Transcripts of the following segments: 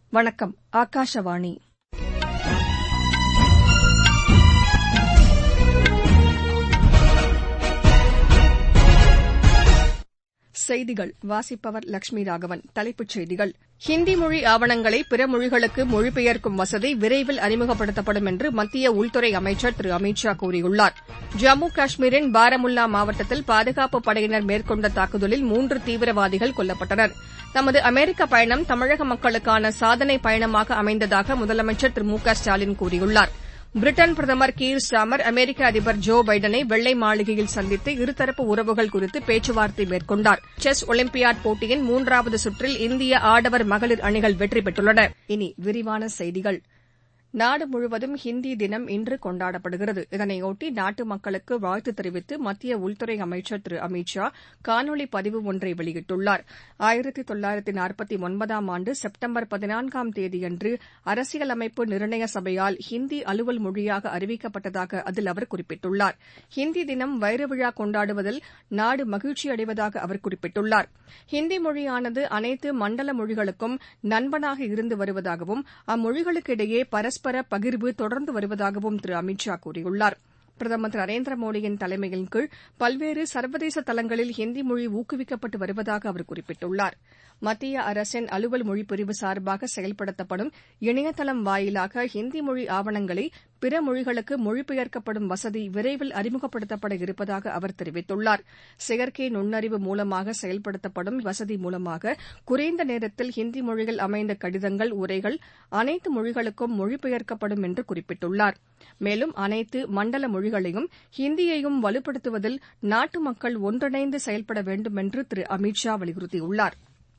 வணக்கம் ஆகாஷவாணி செய்திகள் வாசிப்பவர் லட்சுமி ராகவன் தலைப்புச் செய்திகள் ஹிந்தி மொழி ஆவணங்களை பிற மொழிகளுக்கு மொழிபெயர்க்கும் வசதி விரைவில் அறிமுகப்படுத்தப்படும் என்று மத்திய உள்துறை அமைச்சர் திரு அமித் ஷா கூறியுள்ளார் ஜம்மு காஷ்மீரின் பாரமுல்லா மாவட்டத்தில் பாதுகாப்புப் படையினர் மேற்கொண்ட தாக்குதலில் மூன்று தீவிரவாதிகள் கொல்லப்பட்டனர் தமது அமெரிக்க பயணம் தமிழக மக்களுக்கான சாதனை பயணமாக அமைந்ததாக முதலமைச்சர் திரு மு க ஸ்டாலின் கூறியுள்ளார் பிரிட்டன் பிரதமர் கீர் ஸ்டாமர் அமெரிக்க அதிபர் ஜோ பைடனை வெள்ளை மாளிகையில் சந்தித்து இருதரப்பு உறவுகள் குறித்து பேச்சுவார்த்தை மேற்கொண்டார் செஸ் ஒலிம்பியாட் போட்டியின் மூன்றாவது சுற்றில் இந்திய ஆடவர் மகளிர் அணிகள் வெற்றி பெற்றுள்ளன இனி விரிவான செய்திகள் நாடு முழுவதும் ஹிந்தி தினம் இன்று கொண்டாடப்படுகிறது இதனையொட்டி நாட்டு மக்களுக்கு வாழ்த்து தெரிவித்து மத்திய உள்துறை அமைச்சர் திரு அமித் ஷா காணொலி பதிவு ஒன்றை வெளியிட்டுள்ளார் ஆயிரத்தி தொள்ளாயிரத்தி நாற்பத்தி ஒன்பதாம் ஆண்டு செப்டம்பர் பதினான்காம் தேதியன்று அரசியலமைப்பு நிர்ணய சபையால் ஹிந்தி அலுவல் மொழியாக அறிவிக்கப்பட்டதாக அதில் அவர் குறிப்பிட்டுள்ளார் ஹிந்தி தினம் வைர விழா கொண்டாடுவதில் நாடு மகிழ்ச்சியடைவதாக அவர் குறிப்பிட்டுள்ளார் ஹிந்தி மொழியானது அனைத்து மண்டல மொழிகளுக்கும் நண்பனாக இருந்து வருவதாகவும் அம்மொழிகளுக்கிடையே பரஸ்பர பகிர்வு தொடர்ந்து வருவதாகவும் திரு அமித் ஷா கூறியுள்ளார் பிரதமர் திரு நரேந்திர மோடியின் தலைமையின் கீழ் பல்வேறு சர்வதேச தளங்களில் ஹிந்தி மொழி ஊக்குவிக்கப்பட்டு வருவதாக அவர் குறிப்பிட்டுள்ளார் மத்திய அரசின் அலுவல் மொழிப்பிரிவு சார்பாக செயல்படுத்தப்படும் இணையதளம் வாயிலாக ஹிந்தி மொழி ஆவணங்களை பிற மொழிகளுக்கு மொழிபெயர்க்கப்படும் வசதி விரைவில் அறிமுகப்படுத்தப்பட இருப்பதாக அவர் தெரிவித்துள்ளார் செயற்கை நுண்ணறிவு மூலமாக செயல்படுத்தப்படும் வசதி மூலமாக குறைந்த நேரத்தில் ஹிந்தி மொழியில் அமைந்த கடிதங்கள் உரைகள் அனைத்து மொழிகளுக்கும் மொழிபெயர்க்கப்படும் என்று குறிப்பிட்டுள்ளார் மேலும் அனைத்து மண்டல மொழிகளையும் ஹிந்தியையும் வலுப்படுத்துவதில் நாட்டு மக்கள் ஒன்றிணைந்து செயல்பட வேண்டும் என்று திரு அமித் ஷா வலியுறுத்தியுள்ளார்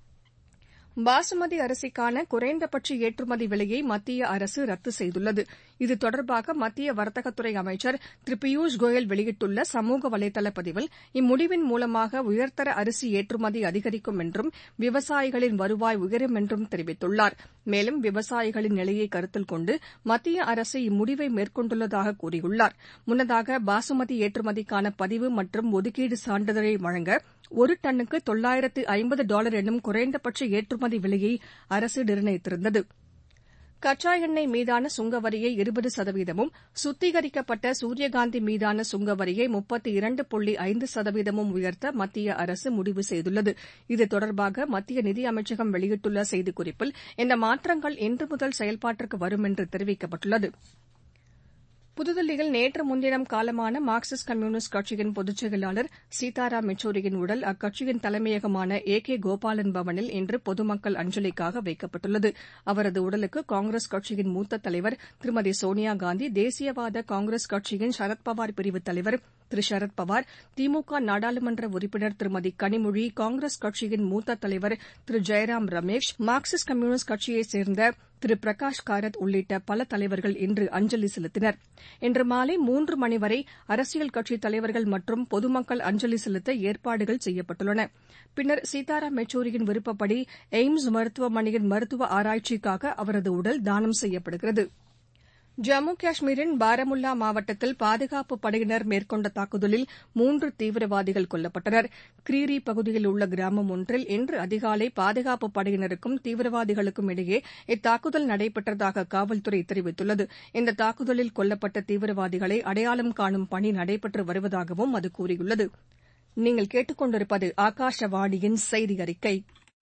பாசுமதி அரிசிக்கான குறைந்தபட்ச ஏற்றுமதி விலையை மத்திய அரசு ரத்து செய்துள்ளது இது தொடர்பாக மத்திய வர்த்தகத்துறை அமைச்சர் திரு பியூஷ் கோயல் வெளியிட்டுள்ள சமூக வலைதள பதிவில் இம்முடிவின் மூலமாக உயர்தர அரிசி ஏற்றுமதி அதிகரிக்கும் என்றும் விவசாயிகளின் வருவாய் உயரும் என்றும் தெரிவித்துள்ளார் மேலும் விவசாயிகளின் நிலையை கருத்தில் கொண்டு மத்திய அரசு இம்முடிவை மேற்கொண்டுள்ளதாக கூறியுள்ளார் முன்னதாக பாசுமதி ஏற்றுமதிக்கான பதிவு மற்றும் ஒதுக்கீடு சான்றிதழை வழங்க ஒரு டன்னுக்கு தொள்ளாயிரத்து ஐம்பது டாலர் எனும் குறைந்தபட்ச ஏற்றுமதி விலையை அரசு நிர்ணயித்திருந்தது கச்சா எண்ணெய் மீதான சுங்கவரியை இருபது சதவீதமும் சுத்திகரிக்கப்பட்ட சூரியகாந்தி மீதான சுங்கவரியை முப்பத்தி இரண்டு புள்ளி ஐந்து சதவீதமும் உயர்த்த மத்திய அரசு முடிவு செய்துள்ளது இது தொடர்பாக மத்திய நிதி அமைச்சகம் வெளியிட்டுள்ள செய்திக்குறிப்பில் இந்த மாற்றங்கள் இன்று முதல் செயல்பாட்டிற்கு வரும் என்று தெரிவிக்கப்பட்டுள்ளது புதுதில்லியில் நேற்று முன்தினம் காலமான மார்க்சிஸ்ட் கம்யூனிஸ்ட் கட்சியின் பொதுச் செயலாளர் சீதாராம் யெச்சூரியின் உடல் அக்கட்சியின் தலைமையகமான ஏ கே கோபாலன் பவனில் இன்று பொதுமக்கள் அஞ்சலிக்காக வைக்கப்பட்டுள்ளது அவரது உடலுக்கு காங்கிரஸ் கட்சியின் மூத்த தலைவர் திருமதி சோனியாகாந்தி தேசியவாத காங்கிரஸ் கட்சியின் சரத்பவார் பிரிவு தலைவர் திரு சரத்பவார் திமுக நாடாளுமன்ற உறுப்பினர் திருமதி கனிமொழி காங்கிரஸ் கட்சியின் மூத்த தலைவர் திரு ஜெயராம் ரமேஷ் மார்க்சிஸ்ட் கம்யூனிஸ்ட் கட்சியைச் சேர்ந்த திரு பிரகாஷ் காரத் உள்ளிட்ட பல தலைவர்கள் இன்று அஞ்சலி செலுத்தினர் இன்று மாலை மூன்று மணி வரை அரசியல் கட்சித் தலைவர்கள் மற்றும் பொதுமக்கள் அஞ்சலி செலுத்த ஏற்பாடுகள் செய்யப்பட்டுள்ளன பின்னர் சீதாராம் யெச்சூரியின் விருப்பப்படி எய்ம்ஸ் மருத்துவமனையின் மருத்துவ ஆராய்ச்சிக்காக அவரது உடல் தானம் செய்யப்படுகிறது ஜம்மு காஷ்மீரின் பாரமுல்லா மாவட்டத்தில் பாதுகாப்புப் படையினர் மேற்கொண்ட தாக்குதலில் மூன்று தீவிரவாதிகள் கொல்லப்பட்டனர் கிரீரி பகுதியில் உள்ள கிராமம் ஒன்றில் இன்று அதிகாலை பாதுகாப்புப் படையினருக்கும் தீவிரவாதிகளுக்கும் இடையே இத்தாக்குதல் நடைபெற்றதாக காவல்துறை தெரிவித்துள்ளது இந்த தாக்குதலில் கொல்லப்பட்ட தீவிரவாதிகளை அடையாளம் காணும் பணி நடைபெற்று வருவதாகவும் அது கூறியுள்ளது நீங்கள் கேட்டுக்கொண்டிருப்பது ஆகாஷவாணியின் செய்தி அறிக்கை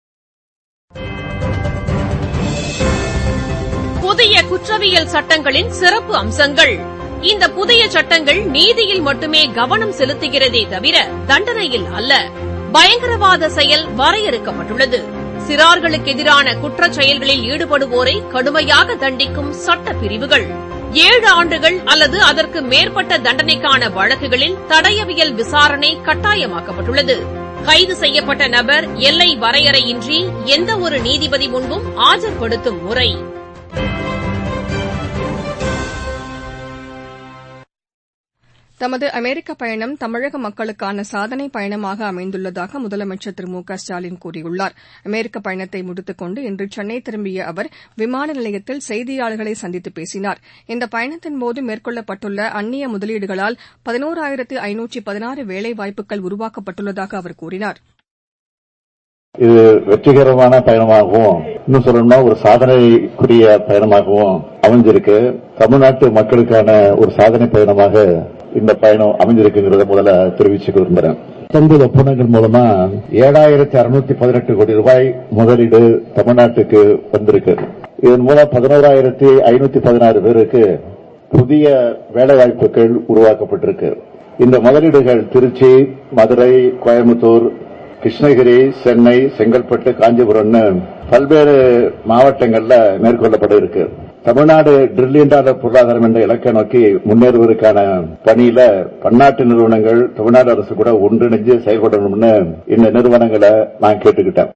புதிய குற்றவியல் சட்டங்களின் சிறப்பு அம்சங்கள் இந்த புதிய சட்டங்கள் நீதியில் மட்டுமே கவனம் செலுத்துகிறதே தவிர தண்டனையில் அல்ல பயங்கரவாத செயல் வரையறுக்கப்பட்டுள்ளது சிறார்களுக்கு எதிரான குற்றச் செயல்களில் ஈடுபடுவோரை கடுமையாக தண்டிக்கும் சட்ட பிரிவுகள் ஏழு ஆண்டுகள் அல்லது அதற்கு மேற்பட்ட தண்டனைக்கான வழக்குகளில் தடயவியல் விசாரணை கட்டாயமாக்கப்பட்டுள்ளது கைது செய்யப்பட்ட நபர் எல்லை வரையறையின்றி எந்தவொரு நீதிபதி முன்பும் ஆஜர்படுத்தும் முறை தமது அமெரிக்க பயணம் தமிழக மக்களுக்கான சாதனை பயணமாக அமைந்துள்ளதாக முதலமைச்சர் திரு மு க ஸ்டாலின் கூறியுள்ளார் அமெரிக்க பயணத்தை முடித்துக் கொண்டு இன்று சென்னை திரும்பிய அவர் விமான நிலையத்தில் செய்தியாளர்களை சந்தித்து பேசினார் இந்த பயணத்தின்போது மேற்கொள்ளப்பட்டுள்ள அந்நிய முதலீடுகளால் பதினோராயிரத்து ஐநூற்று பதினாறு வேலைவாய்ப்புகள் உருவாக்கப்பட்டுள்ளதாக அவர் கூறினார் இது வெற்றிகரமான பயணமாகவும் இன்னும் சொல்லணும்னா ஒரு சாதனைக்குரிய பயணமாகவும் அமைஞ்சிருக்கு தமிழ்நாட்டு மக்களுக்கான ஒரு சாதனை பயணமாக இந்த பயணம் அமைஞ்சிருக்குங்கிறத முதல்ல தெரிவிச்சுக்க விரும்புறேன் பத்தொன்பது ஒப்பந்தங்கள் மூலமா ஏழாயிரத்தி அறுநூத்தி பதினெட்டு கோடி ரூபாய் முதலீடு தமிழ்நாட்டுக்கு வந்திருக்கு இதன் மூலம் பதினோராயிரத்தி ஐநூத்தி பதினாறு பேருக்கு புதிய வேலைவாய்ப்புகள் உருவாக்கப்பட்டிருக்கு இந்த முதலீடுகள் திருச்சி மதுரை கோயம்புத்தூர் கிருஷ்ணகிரி சென்னை செங்கல்பட்டு காஞ்சிபுரம்னு பல்வேறு மாவட்டங்கள்ல மேற்கொள்ளப்பட இருக்கு தமிழ்நாடு டிரில்லியன் டாலர் பொருளாதாரம் என்ற இலக்கை நோக்கி முன்னேறுவதற்கான பணியில பன்னாட்டு நிறுவனங்கள் தமிழ்நாடு அரசு கூட ஒன்றிணைஞ்சு செயல்படணும்னு இந்த நிறுவனங்களை நான் கேட்டுக்கிட்டேன்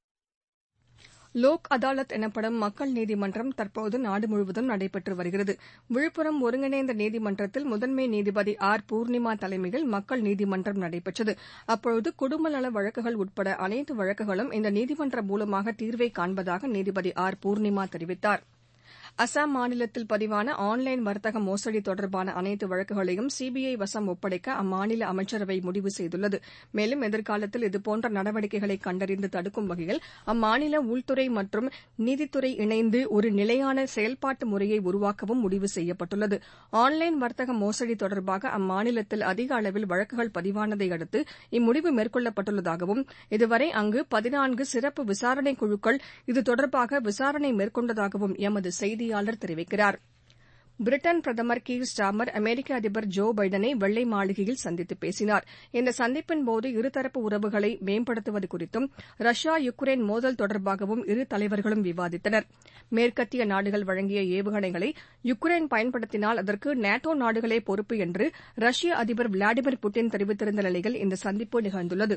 லோக் அதாலத் எனப்படும் மக்கள் நீதிமன்றம் தற்போது நாடு முழுவதும் நடைபெற்று வருகிறது விழுப்புரம் ஒருங்கிணைந்த நீதிமன்றத்தில் முதன்மை நீதிபதி ஆர் பூர்ணிமா தலைமையில் மக்கள் நீதிமன்றம் நடைபெற்றது அப்போது குடும்ப நல வழக்குகள் உட்பட அனைத்து வழக்குகளும் இந்த நீதிமன்றம் மூலமாக தீர்வை காண்பதாக நீதிபதி ஆர் பூர்ணிமா தெரிவித்தார் அசாம் மாநிலத்தில் பதிவான ஆன்லைன் வர்த்தக மோசடி தொடர்பான அனைத்து வழக்குகளையும் சிபிஐ வசம் ஒப்படைக்க அம்மாநில அமைச்சரவை முடிவு செய்துள்ளது மேலும் எதிர்காலத்தில் இதுபோன்ற நடவடிக்கைகளை கண்டறிந்து தடுக்கும் வகையில் அம்மாநில உள்துறை மற்றும் நீதித்துறை இணைந்து ஒரு நிலையான செயல்பாட்டு முறையை உருவாக்கவும் முடிவு செய்யப்பட்டுள்ளது ஆன்லைன் வர்த்தக மோசடி தொடர்பாக அம்மாநிலத்தில் அதிக அளவில் வழக்குகள் பதிவானதை அடுத்து இம்முடிவு மேற்கொள்ளப்பட்டுள்ளதாகவும் இதுவரை அங்கு பதினான்கு சிறப்பு விசாரணை குழுக்கள் இது தொடர்பாக விசாரணை மேற்கொண்டதாகவும் எமது செய்தி செய்தியாளர் தெரிவிக்கிறார் பிரிட்டன் பிரதமர் கீர் ஸ்டாமர் அமெரிக்க அதிபர் ஜோ பைடனை வெள்ளை மாளிகையில் சந்தித்து பேசினார் இந்த சந்திப்பின்போது இருதரப்பு உறவுகளை மேம்படுத்துவது குறித்தும் ரஷ்யா யுக்ரைன் மோதல் தொடர்பாகவும் இரு தலைவர்களும் விவாதித்தனர் மேற்கத்திய நாடுகள் வழங்கிய ஏவுகணைகளை யுக்ரைன் பயன்படுத்தினால் அதற்கு நேட்டோ நாடுகளே பொறுப்பு என்று ரஷ்ய அதிபர் விளாடிமிர் புட்டின் தெரிவித்திருந்த நிலையில் இந்த சந்திப்பு நிகழ்ந்துள்ளது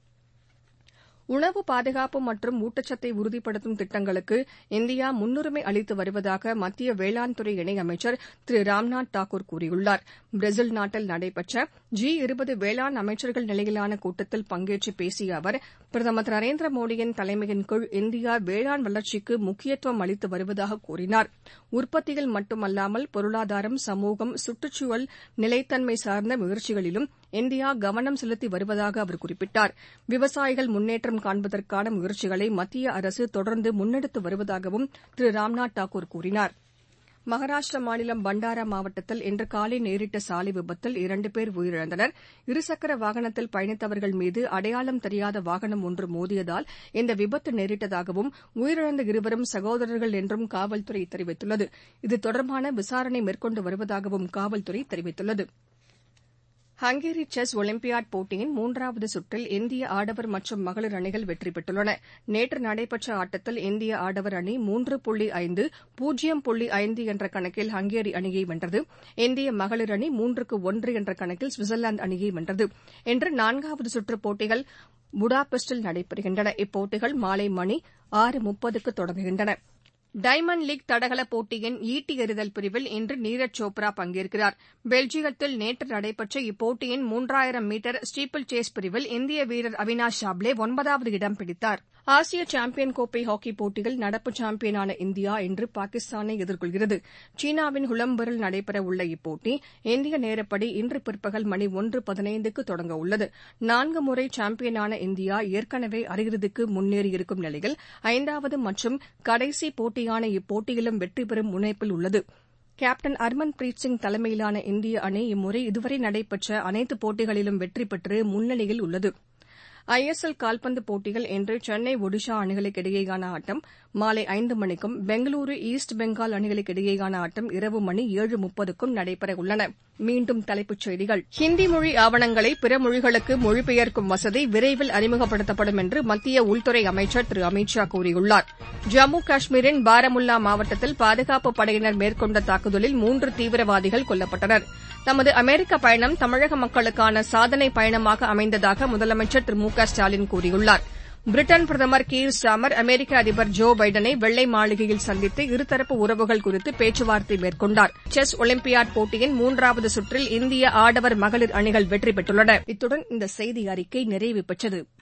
உணவு பாதுகாப்பு மற்றும் ஊட்டச்சத்தை உறுதிப்படுத்தும் திட்டங்களுக்கு இந்தியா முன்னுரிமை அளித்து வருவதாக மத்திய வேளாண் துறை இணையமைச்சர் திரு ராம்நாத் தாக்கூர் கூறியுள்ளார் பிரேசில் நாட்டில் நடைபெற்ற ஜி இருபது வேளாண் அமைச்சர்கள் நிலையிலான கூட்டத்தில் பங்கேற்று பேசிய அவர் பிரதமர் திரு நரேந்திர மோடியின் தலைமையின் கீழ் இந்தியா வேளாண் வளர்ச்சிக்கு முக்கியத்துவம் அளித்து வருவதாக கூறினார் உற்பத்தியில் மட்டுமல்லாமல் பொருளாதாரம் சமூகம் சுற்றுச்சூழல் நிலைத்தன்மை சார்ந்த முயற்சிகளிலும் இந்தியா கவனம் செலுத்தி வருவதாக அவர் குறிப்பிட்டார் விவசாயிகள் முன்னேற்றம் காண்பதற்கான முயற்சிகளை மத்திய அரசு தொடர்ந்து முன்னெடுத்து வருவதாகவும் திரு ராம்நாத் தாக்கூர் கூறினார் மகாராஷ்டிரா மாநிலம் பண்டாரா மாவட்டத்தில் இன்று காலை நேரிட்ட சாலை விபத்தில் இரண்டு பேர் உயிரிழந்தனர் இருசக்கர வாகனத்தில் பயணித்தவர்கள் மீது அடையாளம் தெரியாத வாகனம் ஒன்று மோதியதால் இந்த விபத்து நேரிட்டதாகவும் உயிரிழந்த இருவரும் சகோதரர்கள் என்றும் காவல்துறை தெரிவித்துள்ளது இது தொடர்பான விசாரணை மேற்கொண்டு வருவதாகவும் காவல்துறை தெரிவித்துள்ளது ஹங்கேரி செஸ் ஒலிம்பியாட் போட்டியின் மூன்றாவது சுற்றில் இந்திய ஆடவர் மற்றும் மகளிர் அணிகள் வெற்றி பெற்றுள்ளன நேற்று நடைபெற்ற ஆட்டத்தில் இந்திய ஆடவர் அணி மூன்று புள்ளி ஐந்து பூஜ்ஜியம் புள்ளி ஐந்து என்ற கணக்கில் ஹங்கேரி அணியை வென்றது இந்திய மகளிர் அணி மூன்றுக்கு ஒன்று என்ற கணக்கில் சுவிட்சர்லாந்து அணியை வென்றது இன்று நான்காவது சுற்றுப் போட்டிகள் புடாபெஸ்டில் நடைபெறுகின்றன இப்போட்டிகள் மாலை மணி ஆறு முப்பதுக்கு தொடங்குகின்றன டைமண்ட் லீக் தடகள போட்டியின் ஈட்டி எறிதல் பிரிவில் இன்று நீரஜ் சோப்ரா பங்கேற்கிறார் பெல்ஜியத்தில் நேற்று நடைபெற்ற இப்போட்டியின் மூன்றாயிரம் மீட்டர் ஸ்டீப்பிள் சேஸ் பிரிவில் இந்திய வீரர் அவினாஷ் சாப்ளே ஒன்பதாவது இடம் பிடித்தார் ஆசிய சாம்பியன் கோப்பை ஹாக்கி போட்டியில் நடப்பு சாம்பியனான இந்தியா இன்று பாகிஸ்தானை எதிர்கொள்கிறது சீனாவின் ஹுலம்பரில் நடைபெறவுள்ள இப்போட்டி இந்திய நேரப்படி இன்று பிற்பகல் மணி ஒன்று பதினைந்துக்கு தொடங்க உள்ளது நான்கு முறை சாம்பியனான இந்தியா ஏற்கனவே அரையிறுதிக்கு முன்னேறியிருக்கும் நிலையில் ஐந்தாவது மற்றும் கடைசி போட்டியான இப்போட்டியிலும் வெற்றி பெறும் முனைப்பில் உள்ளது கேப்டன் ஹர்மன் பிரீத் சிங் தலைமையிலான இந்திய அணி இம்முறை இதுவரை நடைபெற்ற அனைத்து போட்டிகளிலும் வெற்றி பெற்று முன்னணியில் உள்ளது ஐ எஸ் எல் கால்பந்து போட்டியில் இன்று சென்னை ஒடிஷா அணிகளுக்கு இடையேயான ஆட்டம் மாலை ஐந்து மணிக்கும் பெங்களூரு ஈஸ்ட் பெங்கால் அணிகளுக்கு இடையேயான ஆட்டம் இரவு மணி ஏழு முப்பதுக்கும் நடைபெறவுள்ளன மீண்டும் தலைப்புச் செய்திகள் ஹிந்தி மொழி ஆவணங்களை பிற மொழிகளுக்கு மொழிபெயர்க்கும் வசதி விரைவில் அறிமுகப்படுத்தப்படும் என்று மத்திய உள்துறை அமைச்சர் திரு அமித் ஷா கூறியுள்ளார் ஜம்மு காஷ்மீரின் பாரமுல்லா மாவட்டத்தில் பாதுகாப்பு படையினர் மேற்கொண்ட தாக்குதலில் மூன்று தீவிரவாதிகள் கொல்லப்பட்டனர் தமது அமெரிக்க பயணம் தமிழக மக்களுக்கான சாதனை பயணமாக அமைந்ததாக முதலமைச்சர் திரு மு க ஸ்டாலின் கூறியுள்ளார் பிரிட்டன் பிரதமர் கீர் ஸ்டாமர் அமெரிக்க அதிபர் ஜோ பைடனை வெள்ளை மாளிகையில் சந்தித்து இருதரப்பு உறவுகள் குறித்து பேச்சுவார்த்தை மேற்கொண்டார் செஸ் ஒலிம்பியாட் போட்டியின் மூன்றாவது சுற்றில் இந்திய ஆடவர் மகளிர் அணிகள் வெற்றி பெற்றுள்ளன இத்துடன் இந்த செய்தி அறிக்கை நிறைவு பெற்றது